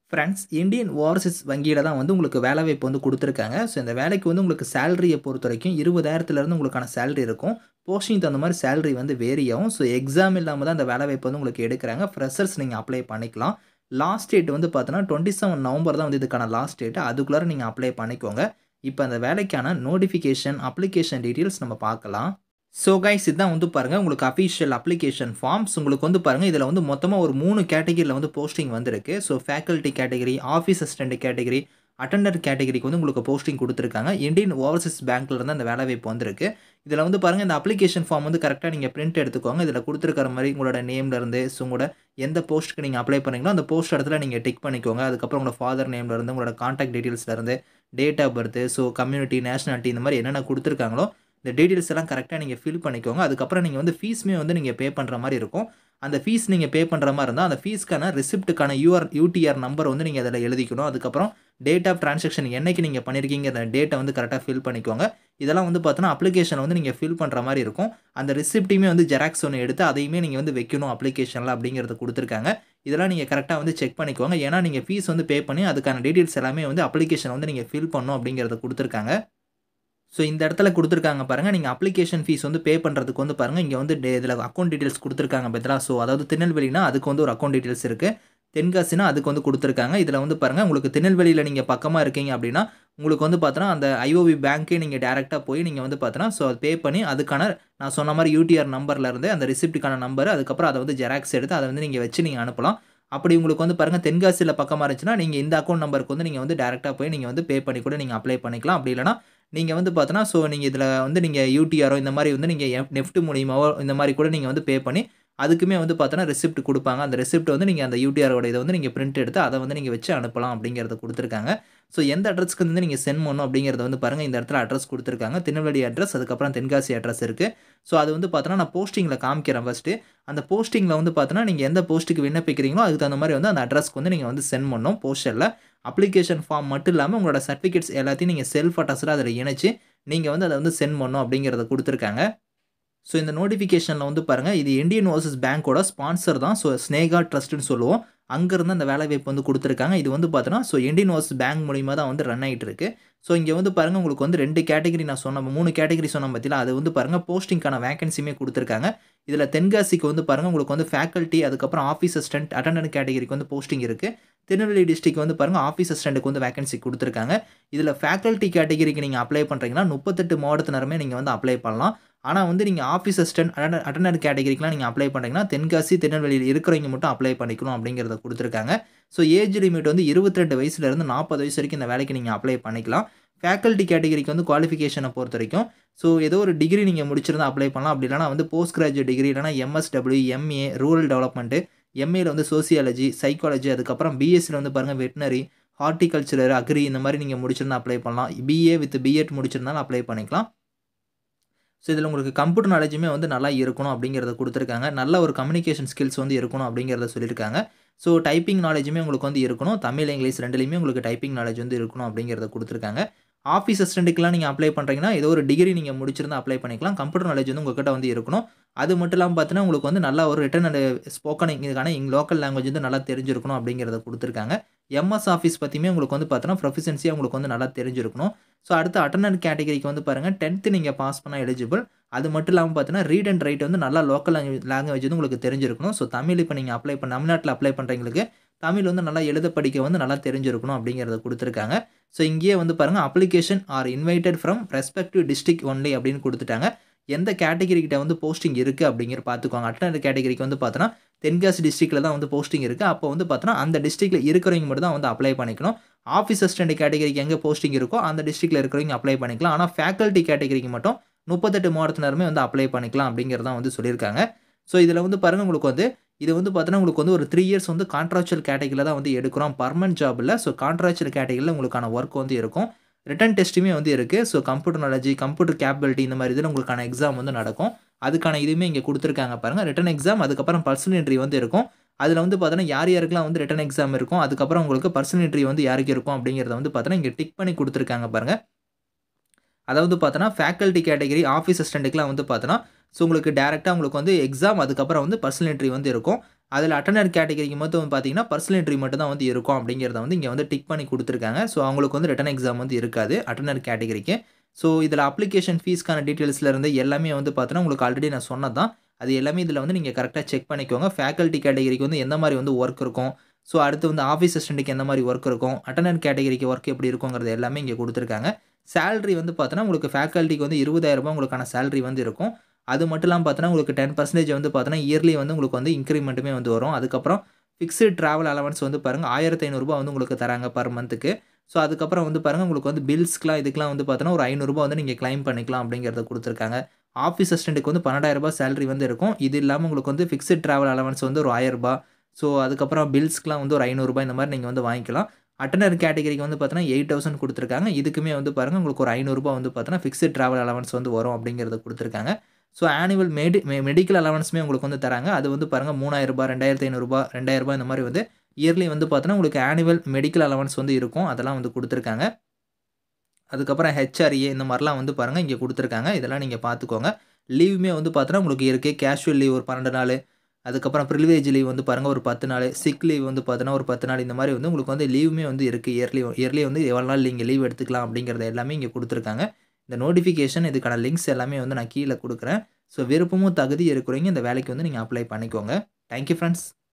Friends Indian Overseas வங்கியில தான் வந்து உங்களுக்கு வேலைவாய்ப்பு வந்து குடுத்துருக்காங்க. ஸோ இந்த வேலைக்கு வந்து உங்களுக்கு சேலரிய பொறுத்தவரைக்கும் 20,000லேருந்து உங்களுக்கான சேலரி இருக்கும். போஸ்டிங் தகுந்த மாரி சேலரி வந்து வேரி ஆகும். ஸோ எக்ஸாம் இல்லாம தான் இந்த வேலைவாய்ப்பு வந்து உங்களுக்கு எடுக்குறாங்க. ஃப்ரெஷர்ஸ் நீங்க அப்ளை பண்ணிக்கலாம். லாஸ்ட் டேட் வந்து பார்த்தீங்கன்னா, 27 நவம்பர் தான் வந்து இதுக்கான லாஸ்ட் டேட். அதுக்குள்ளார நீங்க அப்ளை பண்ணிக்கோங்க. இப்ப அந்த வேலைக்கான நோட்டிஃபிகேஷன், அப்ளிகேஷன் டீட்டெயில்ஸ் நம்ம பார்க்கலாம். ஸோ கைஸ் இதான் வந்து பாருங்க உங்களுக்கு அஃபிஷியல் அப்ளிகேஷன் ஃபார்ம்ஸ். உங்களுக்கு வந்து பாருங்க இதில வந்து மொத்தமா ஒரு 3 கேட்டகரில வந்து போஸ்டிங் வந்திருக்கு. So faculty category, office assistant category, attender கேட்டகரிக்கு வந்து உங்களுக்கு போஸ்டிங் குடுத்துருக்காங்க. இந்தியன் ஓவர்சீஸ் பேங்க்ல இருந்து அந்த வேலைவாய்ப்பு வந்திருக்கு. இதில வந்து பாருங்க இந்த அப்ளிகேஷன் ஃபார்ம் வந்து கரெக்ட்டா நீங்க பிரிண்ட் எடுத்துக்கோங்க. இதில குடுத்துருக்கிற மாரி உங்களோட நேம்ல இருந்து, ஸோ உங்களோட எந்த போஸ்ட்க்கு நீங்க அப்ளை பண்ணீங்களோ, அந்த போஸ்ட் இடத்துல நீங்க டிக் பண்ணிக்கோங்க. அதுக்கப்புறம் உங்களோட ஃபாதர் நேம்ல இருந்து, உங்களோட கான்டாக்ட் டீட்டெயில்ஸ்ல இருந்து, date of birth, so community, nationality இந்த மாரி என்னென்ன குடுத்துருக்காங்களோ, இந்த டீட்டெயில்ஸ் எல்லாம் கரெக்ட்டா நீங்க ஃபில் பண்ணிக்கோங்க. அதுக்கப்புறம் நீங்க வந்து ஃபீஸுமே வந்து நீங்க பே பண்ற மாரி இருக்கும். அந்த ஃபீஸ் நீங்க பே பண்ற மாரி இருந்தா, அந்த ஃபீஸ்க்கான ரிசிப்ட்க்கான யூஆர் யூடிஆர் நம்பர் வந்து நீங்க அதில எழுதிக்கணும். அதுக்கப்புறம் டேட் ஆஃப் டிரான்சாக்ஷன் என்னைக்கு நீங்க பண்ணியிருக்கீங்க அந்த டேட்ட வந்து கரெக்ட்டா ஃபில் பண்ணிக்கோங்க. இதெல்லாம் வந்து பார்த்தீங்கன்னா, அப்ளிகேஷன் வந்து நீங்க ஃபில் பண்ற மாரி இருக்கும். அந்த ரிசிப்ட்டையுமே வந்து ஜெராக்ஸ் ஒண்ணு எடுத்து அதையுமே நீங்க வந்து வைக்கணும் அப்ளிகேஷன்ல அப்படிங்கிறத குடுத்துருக்காங்க. இதெல்லாம் நீங்க கரெக்ட்டா வந்து செக் பண்ணிக்கோங்க. ஏன்னா நீங்க ஃபீஸ் வந்து பே பண்ணி அதுக்கான டீட்டெயில்ஸ் எல்லாமே வந்து அப்ளிகேஷன் வந்து நீங்க ஃபில் பண்ணணும் அப்படிங்கிறத குடுத்துருக்காங்க. ஸோ இந்த இடத்துல குடுத்துருக்காங்க பாருங்க. நீங்க அப்ளிகேஷன் ஃபீஸ் வந்து பே பண்றதுக்கு வந்து பாருங்க, இங்க வந்து டே இதில அக்கவுண்ட் டீட்டெயில்ஸ் குடுத்துருக்காங்க பார்த்தீங்களா? ஸோ அதாவது திருநெல்வேலினா அதுக்கு வந்து ஒரு அக்கவுண்ட் டீட்டெயில்ஸ் இருக்கு. தென்காசினா அதுக்கு வந்து குடுத்துருக்காங்க. இதில வந்து பாருங்க உங்களுக்கு திருநெல்வேலியில நீங்க பக்கமா இருக்கீங்க அப்படின்னா, உங்களுக்கு வந்து பார்த்தீங்கன்னா, அந்த ஐஓபி பேங்க்கே நீங்க டைரக்ட்டா போய் நீங்க வந்து பார்த்தீங்கன்னா, ஸோ பே பண்ணி அதுக்கான நான் சொன்ன மாரி யூடிஆர் நம்பர்ல இருந்து அந்த ரிசிப்ட்க்கான நம்பர், அதுக்கப்புறம் அத வந்து ஜெராக்ஸ் எடுத்து அத வந்து நீங்க வச்சு நீங்க அனுப்பலாம். அப்படி உங்களுக்கு வந்து பாருங்க தென்காசியில பக்கமா இருந்துச்சுன்னா, நீங்க இந்த அக்கவுண்ட் நம்பருக்கு வந்து நீங்க வந்து டைரக்ட்டா போய் நீங்க வந்து பே பண்ணி கூட நீங்க அப்ளை பண்ணிக்கலாம். அப்படி இல்லன்னா, நீங்க வந்து பார்த்தீங்கன்னா, ஸோ நீங்க இதில வந்து நீங்க யூடிஆரோ இந்த மாரி வந்து நீங்க எஃப் நெஃப்ட் மூலியமாவோ இந்த மாரி கூட நீங்க வந்து பே பண்ணி, அதுக்குமே வந்து பார்த்தீங்கன்னா, ரிசிப்ட் குடுப்பாங்க. அந்த ரிசிப்ட் வந்து நீங்க அந்த யூடிஆரோட இத வந்து நீங்க பிரிண்ட் எடுத்து அத வந்து நீங்க வச்சு அனுப்பலாம் அப்படிங்கிறத குடுத்துருக்காங்க. ஸோ எந்த அட்ரஸ்க்கு வந்து நீங்க சென்ட் பண்ணணும் அப்படிங்கிறத வந்து பாருங்க இந்த இடத்துல அட்ரஸ் குடுத்துருக்காங்க. திருநெல்வேலி அட்ரஸ், அதுக்கப்புறம் தென்காசி அட்ரஸ் இருக்கு. ஸோ அது வந்து பார்த்தீங்கன்னா, நான் போஸ்டிங்ல காமிக்கிறேன் ஃபர்ஸ்ட்டு. அந்த போஸ்டிங்ல வந்து பார்த்தீங்கன்னா, நீங்க எந்த போஸ்ட்க்கு விண்ணப்பிக்கிறீங்களோ, அதுக்கு தகுந்த மாரி வந்து அந்த அட்ரஸ்க்கு வந்து நீங்க வந்து சென்ட் பண்ணணும் போஸ்டர்ல. அப்ளிகேஷன் ஃபார்ம் மட்டும் இல்லாம உங்களோட சர்டிஃபிகேட்ஸ் எல்லாத்தையும் நீங்க செல்ஃப் அட்டஸ்டடா அதில இணைச்சு, நீங்க வந்து அத வந்து சென்ட் பண்ணணும் அப்படிங்கிறத குடுத்துருக்காங்க. ஸோ இந்த நோட்டிஃபிகேஷன்ல வந்து பாருங்க, இது இந்தியன் ஓவர்சீஸ் பேங்கோட ஸ்பான்சர் தான். ஸோ ஸ்னேகா ட்ரஸ்ட்ன்னு சொல்லுவோம். அங்கருந்து அந்த வேலைவாய்ப்பு வந்து குடுத்துருக்காங்க. இது வந்து பார்த்தீங்கன்னா, ஸோ இந்தியன் ஓவர்சீஸ் பேங்க் மூலியமா தான் வந்து ரன் ஆயிட்டு இருக்கு. ஸோ இங்க வந்து பாருங்க உங்களுக்கு வந்து 2 கேட்டகரி நான் சொன்ன 3 கேட்டகரி சொன்னேன் பார்த்தீங்களா? அது வந்து பாருங்க போஸ்டிங்க்கான வேக்கன்ஸியுமே குடுத்துருக்காங்க. இதில தென்காசிக்கு வந்து பாருங்க உங்களுக்கு வந்து ஃபேக்கல்டி, அதுக்கப்புறம் ஆஃபீஸ் அசிஸ்டன்ட், அட்டெண்டன்ட் கேட்டகரிக்கு வந்து போஸ்டிங் இருக்கு. திருநெல்வேலி டிஸ்ட்ரிக்ட் வந்து பாருங்க ஆஃபீஸ் அசிஸ்டன்ட்க்கு வந்து வேக்கன்ஸி குடுத்துருக்காங்க. இதில ஃபேக்கல்டி கேட்டகரிக்கு நீங்க அப்ளை பண்றீங்கன்னா, 38 மாவட்டத்தினருமே நீங்க வந்து அப்ளை பண்ணலாம். ஆனா வந்து நீங்க ஆஃபீஸ் அசிஸ்டன்ட், அட்டெண்டர் அட்டெண்டன்ட் கேட்டகரிக்குலாம் நீங்க அப்ளை பண்றீங்கன்னா, தென்காசி, திருநெல்வேலியில இருக்கிறவங்க மட்டும் அப்ளை பண்ணிக்கணும் அப்படிங்கிறத குடுத்துருக்காங்க. ஸோ ஏஜ் லிமிட் வந்து 22 வயசுல இருந்து 40 வயசு வரைக்கும் இந்த வேலைக்கு நீங்க அப்ளை பண்ணிக்கலாம். ஃபேக்கல்டி கேட்டகரிக்கு வந்து குவாலிஃபிகேஷன பொறுத்தவரைக்கும், ஸோ ஏதோ ஒரு டிகிரி நீங்க முடிச்சிருந்தா அப்ளை பண்ணலாம். அப்படி இல்லன்னா வந்து போஸ்ட் கிராஜுவேட் டிகிரி இல்லன்னா எம்எஸ்டபிள்யூ, எம்ஏ, ரூரல் டெவலப்மென்ட், எம்ஏல வந்து சோசியாலஜி, சைக்காலஜி அதுக்கப்புறம் பிஎஸ்சில வந்து பாருங்க வெட்னரி, ஹார்ட்டிகல்ச்சர், அக்ரி இந்த மாரி நீங்க முடிச்சிருந்தா அப்ளை பண்ணலாம். பிஏ வித் பிஎட் முடிச்சிருந்தாலும் அப்ளை பண்ணிக்கலாம். ஸோ இதில உங்களுக்கு கம்ப்யூட்டர் நாலேட்ஜுமே வந்து நல்லா இருக்கணும் அப்படிங்கிறத குடுத்துருக்காங்க. நல்ல ஒரு கம்யூனிகேஷன் ஸ்கில்ஸ் வந்து இருக்கணும் அப்படிங்கிறத சொல்லியிருக்காங்க. ஸோ டைப்பிங் நாலேட்ஜுமே உங்களுக்கு வந்து இருக்கணும். தமிழ், இங்கிலீஷ் 2லயுமே உங்களுக்கு டைப்பிங் நாலேட்ஜ் வந்து இருக்கணும் அப்படிங்கிறத குடுத்துருக்காங்க. ஆஃபீஸ் அசிஸ்டன்ட்க்குலாம் நீங்க அப்ளை பண்றீங்கன்னா, ஏதோ ஒரு டிகிரி நீங்க முடிச்சிருந்தா அப்ளை பண்ணிக்கலாம். கம்ப்யூட்டர் நாலேட்ஜ் வந்து உங்ககிட்ட வந்து இருக்கணும். அது மட்டும் இல்லாம பார்த்தீங்கன்னா, உங்களுக்கு வந்து நல்ல ஒரு ரிட்டன் அண்ட் ஸ்போக்கன் இதுக்கான லோக்கல் லாங்குவேஜ் வந்து நல்லா தெரிஞ்சிருக்கணும் அப்படிங்கிறத குடுத்துருக்காங்க. எம்எஸ் ஆஃபீஸ் பத்தியுமே உங்களுக்கு வந்து பார்த்தீங்கன்னா, ப்ரொஃபிஷியன்சியா உங்களுக்கு வந்து நல்லா தெரிஞ்சிருக்கணும். ஸோ அடுத்து அட்டெண்டன்ட் கேட்டகரிக்கு வந்து பாருங்க 10த் நீங்க பாஸ் பண்ணா எலிஜிபிள். அது மட்டும் இல்லாம பார்த்தீங்கன்னா, ரீட் அண்ட் ரைட் வந்து நல்லா லோக்கல் லாங்குவேஜ் லாங்குவேஜ் வந்து உங்களுக்கு தெரிஞ்சிருக்கணும். ஸோ தமிழ் இப்ப நீங்க அப்ளை பண்ண தமிழ்நாட்ல அப்ளை பண்றவங்களுக்கு, தமிழ் வந்து நல்லா எழுத படிக்க வந்து நல்லா தெரிஞ்சிருக்கணும் அப்படிங்கிறத குடுத்துருக்காங்க. ஸோ இங்கேயே வந்து பாருங்க application are invited from respective district only அப்படின்னு குடுத்துட்டாங்க. எந்த கேட்டகரி கிட்ட வந்து போஸ்டிங் இருக்கு அப்படிங்கிற பார்த்துக்கோங்க. அட்டெண்டன்ட் கேட்டகரிக்கு வந்து பார்த்தீங்கன்னா, தென்காசி டிஸ்ட்ரிக்ட்ல தான் வந்து போஸ்டிங் இருக்கு. அப்போ வந்து பார்த்தீங்கன்னா, அந்த டிஸ்ட்ரிக்ட்ல இருக்கிறவங்க மட்டும் தான் வந்து அப்ளை பண்ணிக்கணும். ஆஃபீஸ் அசிஸ்டன்ட் கேட்டகரிக்கு எங்க போஸ்டிங் இருக்கோ, அந்த டிஸ்ட்ரிக்ட்ல இருக்கிறவங்க அப்ளை பண்ணிக்கலாம். ஆனா ஃபேக்கல்டி கேட்டகரிக்கு மட்டும் 38 மாவட்டத்தினருமே வந்து அப்ளை பண்ணிக்கலாம் அப்படிங்கிறத வந்து சொல்லியிருக்காங்க. ஸோ இதில வந்து பாருங்க உங்களுக்கு வந்து இது வந்து பார்த்தீங்கன்னா, உங்களுக்கு வந்து ஒரு 3 இயர்ஸ் வந்து கான்ட்ராக்சுவல் கேட்டகரில தான் வந்து எடுக்கிறோம். பெர்மனன்ட் ஜாப் இல்ல. ஸோ கான்ட்ராக்சுவல் கேட்டகரில உங்களுக்கான ஒர்க் வந்து இருக்கும். ரிட்டன் டெஸ்ட்டுமே வந்து இருக்கு. So computer knowledge, computer capability இந்த மாரி இதில உங்களுக்கான எக்ஸாம் வந்து நடக்கும். அதுக்கான இதுவுமே இங்க குடுத்துருக்காங்க பாருங்க. ரிட்டன் எக்ஸாம் அதுக்கப்புறம் பர்சனல் என்ட்ரி வந்து இருக்கும். அதில வந்து பார்த்தீங்கன்னா, யார் யாருக்கெல்லாம் வந்து ரிட்டன் எக்ஸாம் இருக்கும், அதுக்கப்புறம் உங்களுக்கு பர்சனல் என்ட்ரி வந்து யாருக்கு இருக்கும் அப்படிங்கிறத வந்து பார்த்தீங்கன்னா, இங்க டிக் பண்ணி குடுத்துருக்காங்க பாருங்க. அதாவது பார்த்தோன்னா, ஃபேக்கல்டி கேட்டகரி, ஆஃபீஸ் அசிஸ்டன்ட்க்குலாம் வந்து பார்த்தோன்னா, ஸோ உங்களுக்கு டைரக்ட்டா உங்களுக்கு வந்து எக்ஸாம் அதுக்கப்புறம் வந்து பர்சனல் என்ட்ரி வந்து இருக்கும். அதில் அட்டனர் கேட்டகரிக்கு மட்டும் வந்து பார்த்தீங்கன்னா பர்சனல் என்ட்ரி மட்டும் தான் வந்து இருக்கும் அப்படிங்கிறத வந்து இங்கே வந்து டிக் பண்ணி கொடுத்துருக்காங்க ஸோ அவங்களுக்கு வந்து ரிட்டன் எக்ஸாம் வந்து இருக்காது அட்டனர் கேட்டகரிக்கு ஸோ இதில் அப்ளிகேஷன் ஃபீஸ்க்கான டீட்டெயில்ஸில் இருந்து எல்லாமே வந்து பார்த்தீங்கன்னா உங்களுக்கு ஆல்ரெடி நான் சொன்னது தான் அது எல்லாமே இதில் வந்து நீங்கள் கரெக்டாக செக் பண்ணிக்கோங்க ஃபேக்கல்ட்டி கேட்டகரிக்கு வந்து எந்த மாதிரி வந்து ஒர்க் இருக்கும் ஸோ அடுத்து வந்து ஆஃபீஸ் அசிஸ்டண்ட்டுக்கு எந்த மாதிரி ஒர்க் இருக்கும் அட்டனர் கேட்டகரிக்கு ஒர்க் எப்படி இருக்குங்கிறது எல்லாமே இங்கே கொடுத்துருக்காங்க சேலரி வந்து பார்த்தோன்னா உங்களுக்கு ஃபேக்கல்ட்டிக்கு வந்து இருபதாயிரரூபா உங்களுக்கான சேலரி வந்து இருக்கும் அது மட்டும் இல்லாமல் பார்த்தோன்னா உங்களுக்கு டென் பர்சன்டேஜ் வந்து பார்த்தோன்னா இயர்லி வந்து உங்களுக்கு வந்து இன்க்ரிமெண்ட்டுமே வந்து வரும் அதுக்கப்புறம் ஃபிக்ஸ்டு ட்ராவல் அலவன்ஸ் வந்து பாருங்கள் ஆயிரத்தி ஐநூறுரூபா வந்து உங்களுக்கு தராங்க பர் மந்த்துக்கு ஸோ அதுக்கப்புறம் வந்து பாருங்கள் உங்களுக்கு வந்து பில்ஸ்க்குலாம் இதுக்கெலாம் வந்து பார்த்தோன்னா ஒரு ஐநூறுரூபா வந்து நீங்கள் கிளைம் பண்ணிக்கலாம் அப்படிங்கிறத கொடுத்துருக்காங்க ஆஃபீஸ் அசிஸ்டண்ட்டுக்கு வந்து பன்னெண்டாயிரரூபா சேலரி வந்து இருக்கும் இது இல்லாமல் உங்களுக்கு வந்து ஃபிக்ஸ்டு ட்ராவல் அலவன்ஸ் வந்து ஒரு ஆயிரரூபா ஸோ அதுக்கப்புறம் பில்ஸ்க்குலாம் வந்து ஒரு ஐநூறுரூபா இந்த மாதிரி நீங்கள் வந்து வாங்கிக்கலாம் அட்டனர் கேட்டகரிக்கு வந்து பார்த்தீங்கன்னா எயிட் தௌசண்ட் கொடுத்துருக்காங்க இதுக்குமே வந்து பாருங்கள் உங்களுக்கு ஒரு ஐநூறுரூபா வந்து பார்த்தீங்கன்னா ஃபிக்ஸ்டு ட்ராவல் அலவன்ஸ் வந்து வரும் அப்படிங்கிறத கொடுத்துருக்காங்க ஸோ ஆனுவல் மெடி மெடிக்கல் அலவன்ஸுமே உங்களுக்கு வந்து தராங்க அது வந்து பாருங்கள் மூணாயிரரூபா ரெண்டாயிரத்தி ஐநூறுரூபா ரெண்டாயிரரூபா இந்த மாதிரி வந்து இயர்லி வந்து பார்த்தோன்னா உங்களுக்கு ஆனுவல் மெடிக்கல் அலவன்ஸ் வந்து இருக்கும் அதெல்லாம் வந்து கொடுத்துருக்காங்க அதுக்கப்புறம் ஹெச்ஆர்ஏ இந்த மாதிரிலாம் வந்து பாருங்கள் இங்கே கொடுத்துருக்காங்க இதெல்லாம் நீங்கள் பார்த்துக்கோங்க லீவுமே வந்து பார்த்தோன்னா உங்களுக்கு இருக்குது கேஷுவல் லீவ் ஒரு பன்னெண்டு நாள் அதுக்கப்புறம் ப்ரிவிலேஜ் லீவ் வந்து பாருங்கள் ஒரு பத்து நாள் சிக் லீவ் வந்து பார்த்தோன்னா ஒரு பத்து நாள் இந்த மாதிரி வந்து உங்களுக்கு வந்து லீவுமே வந்து இருக்குது இயர்லி இயர்லி வந்து எவ்வளோ நாள் நீங்கள் லீவ் எடுத்துக்கலாம் அப்படிங்கிறது எல்லாமே இங்கே கொடுத்துருக்காங்க இந்த நோட்டிஃபிகேஷன் இதுக்கான லிங்க்ஸ் எல்லாமே வந்து நான் கீழே கொடுக்குறேன் ஸோ விருப்பமும் தகுதி இருக்கிறவங்க இந்த வேலைக்கு வந்து நீங்கள் அப்ளை பண்ணிக்கோங்க தேங்க்யூ ஃப்ரெண்ட்ஸ்